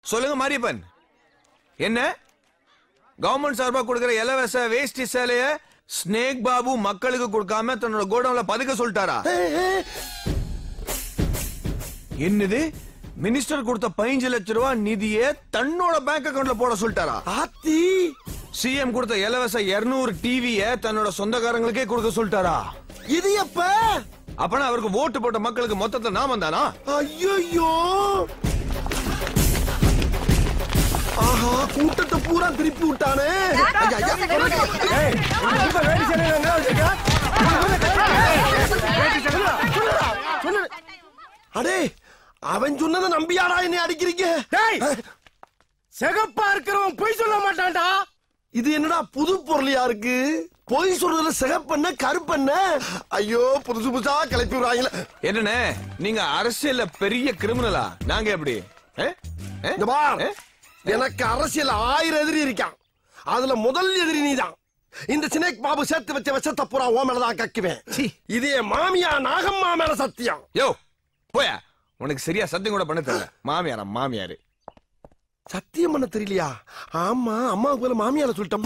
சொல்லுங்க மாரியப்பன் என்ன கவர்மெண்ட் சார்பா கொடுக்கிற இலவச வேஷ்டி சேலைய ஸ்னேக் பாபு மக்களுக்கு கொடுக்காம தன்னோட கோடவுன்ல பதுக்க சொல்லிட்டாரா என்னது மினிஸ்டர் கொடுத்த பதினஞ்சு லட்சம் ரூபாய் நிதியை தன்னோட பேங்க் அக்கவுண்ட்ல போட சொல்லிட்டாரா ஆத்தி சிஎம் கொடுத்த இலவச 200 டிவிய தன்னோட சொந்தக்காரங்களுக்கே கொடுக்க சொல்லிட்டாரா இது எப்ப அப்பனா அவருக்கு ஓட்டு போட்ட மக்களுக்கு மொத்தத்துல நாம தானா ஐயோ ஆஹா கூட்டத்தை பூரா திருப்பி விட்டானே ஐயா, ஐயா, சொல்லுடா. அடே அவன் சொன்னதை நம்பியாடா என்னை அடிக்கிறீங்க டேய் சிகப்பா இருக்கிறவன் பொய் சொல்ல மாட்டான்டா இது என்னடா புது பொருளியா இருக்கு பொய் சொல்றதுல சிகப்பெண்ண கருப்பெண்ண ஐயோ புதுசு புதுசா கிளப்பி விடுறாங்களே என்னண்ணே நீங்க அரசியல்ல பெரிய கிரிமினலா நாங்க எப்படி ஏ? ஏ? இந்த பார் ஏ? எனக்கு அரசியல் ஆயிரம் எதிரி இருக்கான் அதுல முதல் எதிரி நீதான் இந்த சினேக் பாபு சேர்த்து வச்ச விஷத்தை பூரா ஓ மேலதான் கக்குவேன் இது என் மாமியா நாகம்மா மேல சத்தியம் யோ போயா உனக்கு சரியா சத்தியம் கூட பண்ண தெரியல மாமியாரா மாமியாரு சத்தியம் பண்ண தெரியலையா ஆமா அம்மாவுக்கு மேல மாமியார சொல்லிட்டோம்